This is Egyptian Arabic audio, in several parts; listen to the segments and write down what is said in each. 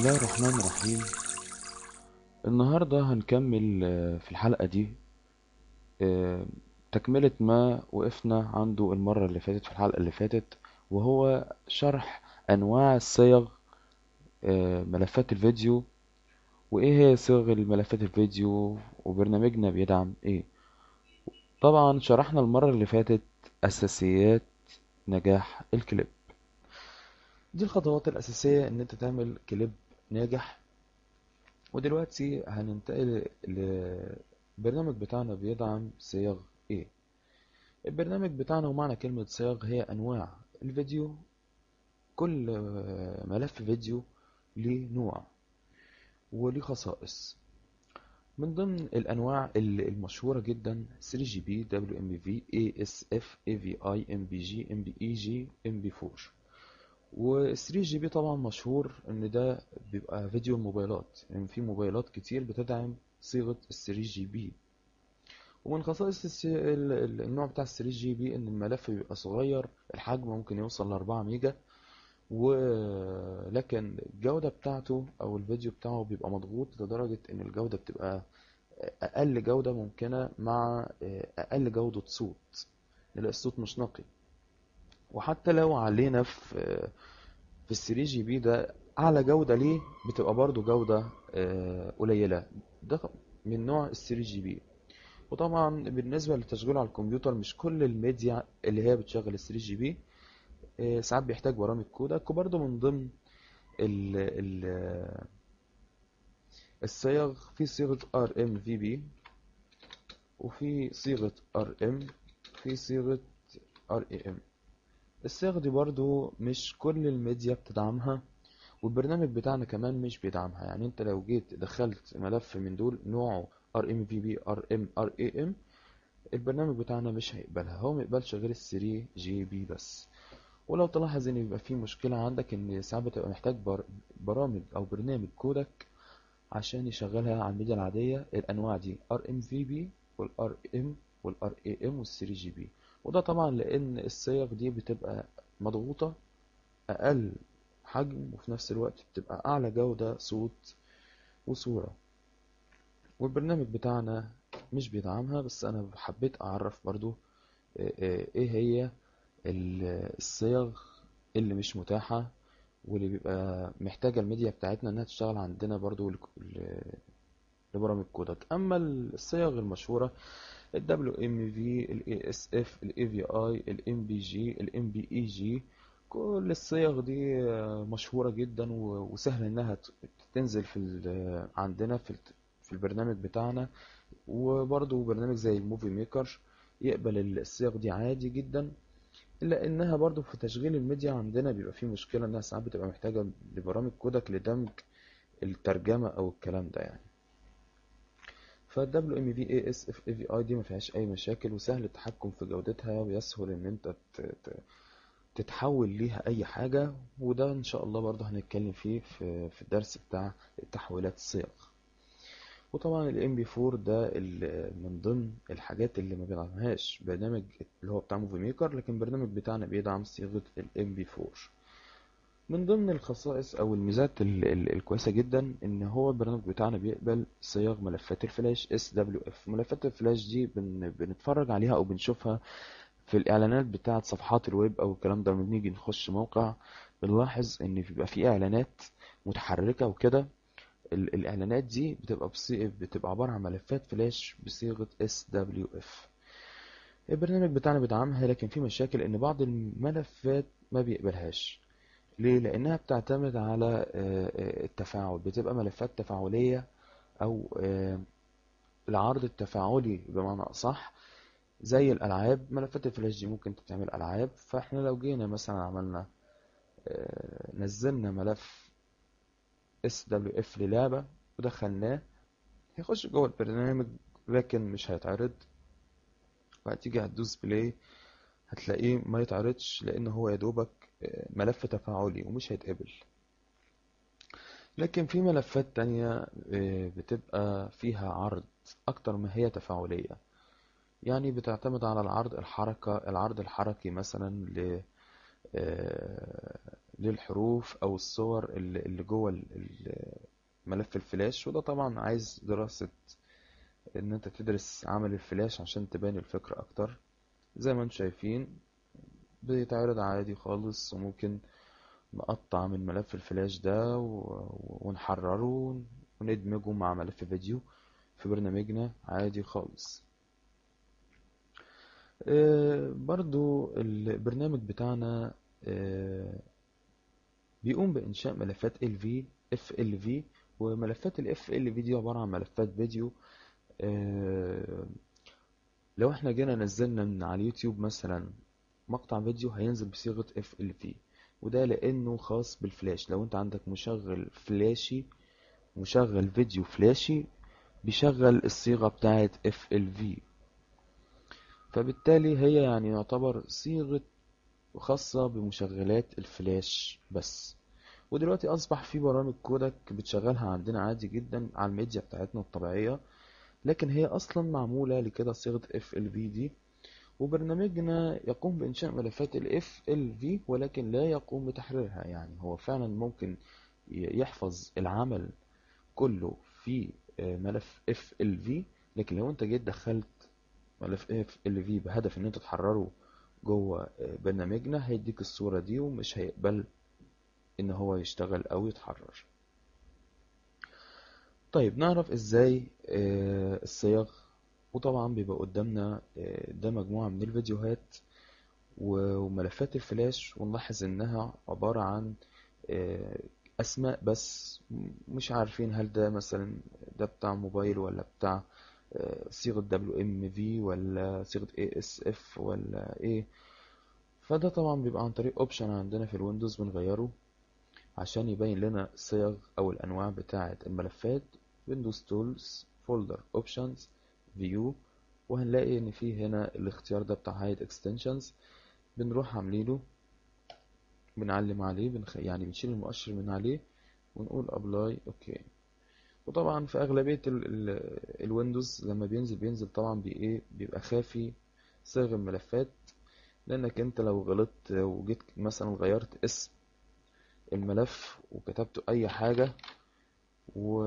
الله الرحمن الرحيم النهاردة هنكمل آه، في الحلقة دي آه، تكملة ما وقفنا عنده المرة اللي فاتت في الحلقة اللي فاتت وهو شرح أنواع الصيغ آه، ملفات الفيديو وإيه هي صيغ الملفات الفيديو وبرنامجنا بيدعم إيه طبعا شرحنا المرة اللي فاتت أساسيات نجاح الكليب دي الخطوات الأساسية إن أنت تعمل كليب ناجح ودلوقتي هننتقل للبرنامج بتاعنا بيدعم صيغ ايه البرنامج بتاعنا ومعنى كلمة صيغ هي أنواع الفيديو كل آه، ملف فيديو ليه نوع وليه خصائص من ضمن الأنواع ال- المشهورة جدا 3GP WMV ASF AVI MPG MPEG MP4 و 3GP طبعا مشهور ان ده بيبقى فيديو الموبايلات يعني في موبايلات كتير بتدعم صيغة ال 3GP ومن خصائص الس- ال- ال- النوع بتاع ال 3GP ان الملف بيبقى صغير الحجم ممكن يوصل ل 4 ميجا ولكن الجودة بتاعته او الفيديو بتاعه بيبقى مضغوط لدرجة ان الجودة بتبقى اقل جودة ممكنة مع اقل جودة صوت نلاقي الصوت مش نقي وحتى لو علينا في في ال 3 جي بي ده اعلى جودة ليه بتبقى برضو جودة آه، قليلة ده من نوع ال 3 جي بي وطبعا بالنسبة للتشغيل على الكمبيوتر مش كل الميديا اللي هي بتشغل ال 3 جي بي آه، ساعات بيحتاج برامج كودك وبرضو من ضمن ال ال الصيغ في صيغة RMVB وفي صيغة RM في صيغة RAM الصيغ دي برضو مش كل الميديا بتدعمها والبرنامج بتاعنا كمان مش بيدعمها يعني انت لو جيت دخلت ملف من دول نوعه RMVB RM RAM البرنامج بتاعنا مش هيقبلها هو ميقبلش غير ال 3 جي بي بس ولو تلاحظ ان بيبقى في مشكلة عندك ان ساعات بتبقى محتاج بر... برامج او برنامج كودك عشان يشغلها على الميديا العادية الأنواع دي RMVB وال RM وال RAM وال 3GP وده طبعا لأن الصيغ دي بتبقى مضغوطة أقل حجم وفي نفس الوقت بتبقى أعلى جودة صوت وصورة والبرنامج بتاعنا مش بيدعمها بس أنا حبيت أعرف برضو آه، آه، إيه هي ال- الصيغ اللي مش متاحة واللي بيبقى محتاجة الميديا بتاعتنا إنها تشتغل عندنا برضو لك- ل- لبرامج كودك أما الصيغ المشهورة ال WMV ال ASF ال AVI ال MPG ال MPEG كل الصيغ دي آه، مشهورة جدا و- وسهل إنها ت- تنزل في ال- عندنا في الت- في البرنامج بتاعنا وبرضو برنامج زي الموفي ميكر يقبل الصيغ دي عادي جدا إلا إنها برضو في تشغيل الميديا عندنا بيبقى فيه مشكلة إنها ساعات بتبقى محتاجة لبرامج كودك لدمج الترجمة أو الكلام ده يعني فال WMV ASF AVI دي ما فيهاش أي مشاكل وسهل التحكم في جودتها ويسهل إن أنت ت- ت- تتحول ليها أي حاجة وده إن شاء الله برضه هنتكلم فيه في في الدرس بتاع تحويلات الصيغ وطبعا ال MP4 ده ال- من ضمن الحاجات اللي ما بيدعمهاش برنامج اللي هو بتاع موفي ميكر لكن البرنامج بتاعنا بيدعم صيغة ال MP4 من ضمن الخصائص او الميزات ال- ال- الكويسه جدا ان هو البرنامج بتاعنا بيقبل صيغ ملفات الفلاش SWF ملفات الفلاش دي بن بنتفرج عليها او بنشوفها في الاعلانات بتاعه صفحات الويب او الكلام ده لما بنيجي نخش موقع بنلاحظ ان بيبقى في اعلانات متحركه وكده ال- الاعلانات دي بتبقى بصي... بتبقى عباره عن ملفات فلاش بصيغه SWF البرنامج بتاعنا بيدعمها لكن في مشاكل ان بعض الملفات ما بيقبلهاش ليه؟ لأنها بتعتمد على آه، آه، التفاعل بتبقى ملفات تفاعلية أو آه، العرض التفاعلي بمعنى أصح زي الألعاب ملفات الفلاش دي ممكن تعمل ألعاب فإحنا لو جينا مثلا عملنا آه، نزلنا ملف SWF للعبة ودخلناه هيخش جوه البرنامج لكن مش هيتعرض وهتيجي هتدوس بلاي هتلاقيه ما يتعرضش لأن هو يا دوبك آه، ملف تفاعلي ومش هيتقبل لكن في ملفات تانية آه، بتبقى فيها عرض أكتر ما هي تفاعلية يعني بتعتمد على العرض الحركة العرض الحركي مثلا ل آه، للحروف او الصور اللي اللي جوه ال- ال- ملف الفلاش وده طبعا عايز دراسة ان انت تدرس عمل الفلاش عشان تبان الفكرة اكتر زي ما انتم شايفين بيتعرض عادي خالص وممكن نقطع من ملف الفلاش ده و- ونحرره وندمجه مع ملف فيديو في برنامجنا عادي خالص آه، برضو البرنامج بتاعنا آه، بيقوم بإنشاء ملفات LV FLV وملفات ال FLV دي عبارة عن ملفات فيديو آه، لو احنا جينا نزلنا من على اليوتيوب مثلا مقطع فيديو هينزل بصيغة FLV وده لأنه خاص بالفلاش لو انت عندك مشغل فلاشي مشغل فيديو فلاشي بيشغل الصيغة بتاعت FLV فبالتالي هي يعني يعتبر صيغة خاصة بمشغلات الفلاش بس ودلوقتي أصبح في برامج كودك بتشغلها عندنا عادي جدا على الميديا بتاعتنا الطبيعية لكن هي أصلا معمولة لكده صيغة FLV دي وبرنامجنا يقوم بإنشاء ملفات ال FLV ولكن لا يقوم بتحريرها يعني هو فعلا ممكن ي- يحفظ العمل كله في آه، ملف FLV لكن لو انت جيت دخلت ملف FLV بهدف ان انت تحرره جوه آه، برنامجنا هيديك الصورة دي ومش هيقبل ان هو يشتغل او يتحرر طيب نعرف ازاي آه، الصيغ وطبعا بيبقى قدامنا آه، ده مجموعة من الفيديوهات و- وملفات الفلاش ونلاحظ انها عبارة عن آه، اسماء بس م- مش عارفين هل ده مثلا ده بتاع موبايل ولا بتاع آه، صيغة WMV ولا صيغة ASF ولا ايه فده طبعا بيبقى عن طريق اوبشن عندنا في الويندوز بنغيره عشان يبين لنا الصيغ او الانواع بتاعة الملفات Windows Tools Folder Options View وهنلاقي ان في هنا الاختيار ده بتاع Hide Extensions بنروح عاملينه بنعلم عليه بنخ... يعني بنشيل المؤشر من عليه ونقول ابلاي اوكي وطبعا في اغلبيه ال... ال... الويندوز لما بينزل بينزل طبعا بايه بيبقى خافي صيغ الملفات لانك انت لو غلطت وجيت مثلا غيرت اسم الملف وكتبت اي حاجه و...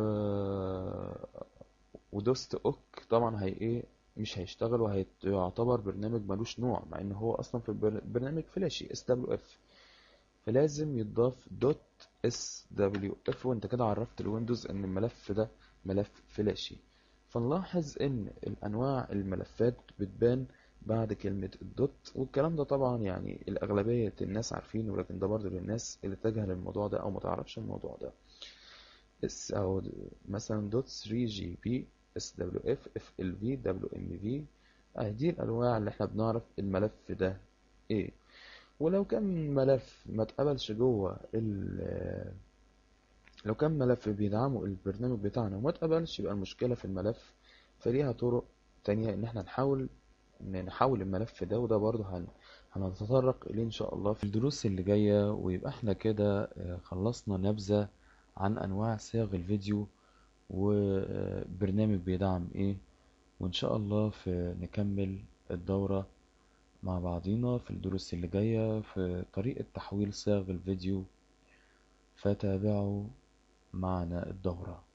ودوست اوك طبعا هي ايه مش هيشتغل وهيعتبر برنامج ملوش نوع مع ان هو اصلا في البر- برنامج فلاشي اس دبليو اف فلازم يتضاف دوت اس دبليو اف وانت كده عرفت الويندوز ان الملف ده ملف فلاشي فنلاحظ ان الانواع الملفات بتبان بعد كلمة الدوت والكلام ده طبعا يعني الأغلبية الناس عارفينه ولكن ده برضه للناس اللي تجهل الموضوع ده أو ما تعرفش الموضوع ده اس أو مثلا دوت 3 جي بي اس دبليو اف اف ال في دبليو ام في اهي دي الأنواع اللي احنا بنعرف الملف ده ايه ولو كان ملف ما اتقبلش جوه ال لو كان ملف بيدعمه البرنامج بتاعنا وما اتقبلش يبقى المشكلة في الملف فليها طرق تانية ان احنا نحاول ان نحول الملف ده وده برضه هن هنتطرق اليه ان شاء الله في الدروس اللي جاية ويبقى احنا كده آه، خلصنا نبذة عن انواع صيغ الفيديو وبرنامج بيدعم ايه وان شاء الله في نكمل الدورة مع بعضينا في الدروس اللي جاية في طريقة تحويل صيغ الفيديو فتابعوا معنا الدورة